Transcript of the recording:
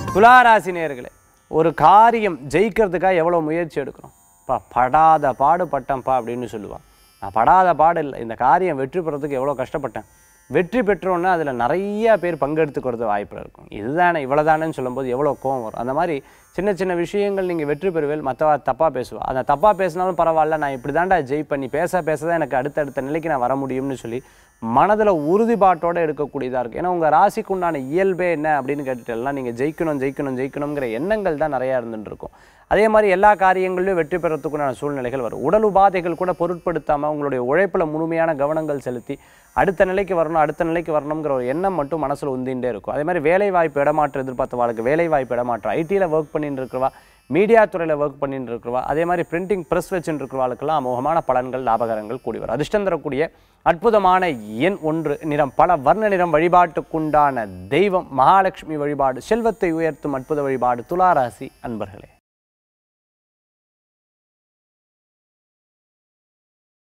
துளாராசி நேயர்களே ஒரு காரியம் ஜெயிக்கிறதுக்காக எவ்வளோ முயற்சி எடுக்கிறோம் பா படாத பாடு பட்டேன்ப்பா அப்படின்னு சொல்லுவான் நான் படாத பாடு இல்லை இந்த காரியம் வெற்றி பெறதுக்கு எவ்வளோ கஷ்டப்பட்டேன் வெற்றி பெற்றோன்னா அதில் நிறைய பேர் பங்கெடுத்துக்கிறது வாய்ப்பு இருக்கும் இதுதானே இவ்வளோதானேன்னு சொல்லும்போது எவ்வளோ கோவம் வரும் அந்த மாதிரி சின்ன சின்ன விஷயங்கள் நீங்கள் வெற்றி பெறுவேல் மற்றவா தப்பாக பேசுவா அந்த தப்பாக பேசினாலும் பரவாயில்ல நான் இப்படி தான்டா ஜெய் பண்ணி பேச பேச தான் எனக்கு அடுத்தடுத்த நிலைக்கு நான் வர முடியும்னு சொல்லி மனதில் உறுதிப்பாட்டோடு எடுக்கக்கூடியதாக இருக்குது ஏன்னா உங்கள் ராசிக்கு உண்டான இயல்பே என்ன அப்படின்னு கேட்டுட்டெல்லாம் நீங்கள் ஜெயிக்கணும் ஜெயிக்கணும் ஜெயிக்கணுங்கிற எண்ணங்கள் தான் நிறையா இருந்துட்டு இருக்கும் அதே மாதிரி எல்லா காரியங்களிலும் வெற்றி பெறத்துக்குண்டான சூழ்நிலைகள் வரும் உடல் உபாதைகள் கூட பொருட்படுத்தாமல் உங்களுடைய உழைப்பில் முழுமையான கவனங்கள் செலுத்தி அடுத்த நிலைக்கு வரணும் அடுத்த நிலைக்கு வரணுங்கிற ஒரு எண்ணம் மட்டும் மனசில் உந்திண்டே இருக்கும் அதே மாதிரி வேலை வாய்ப்பு இடமாற்றம் எதிர்பார்த்த வாழ்க்கை வேலை வாய்ப்பு இடமாற்றம் ஐடியில் ஒர்க் பண்ணிட்டு இருக்கிறவா மீடியா துறையில் ஒர்க் பண்ணிட்டு இருக்கிறவா அதே மாதிரி பிரிண்டிங் ப்ரெஸ் வச்சுட்டு இருக்கிறவாளுக்கெல்லாம் அமோகமான பலன்கள் லாபகரங்கள் கூடி வரும் அதிர்ஷ்டம் தரக்கூடிய அற்புதமான எண் ஒன்று நிறம் பல வர்ண நிறம் வழிபாட்டுக்குண்டான தெய்வம் மகாலட்சுமி வழிபாடு செல்வத்தை உயர்த்தும் அற்புத வழிபாடு துளாராசி அன்பர்களே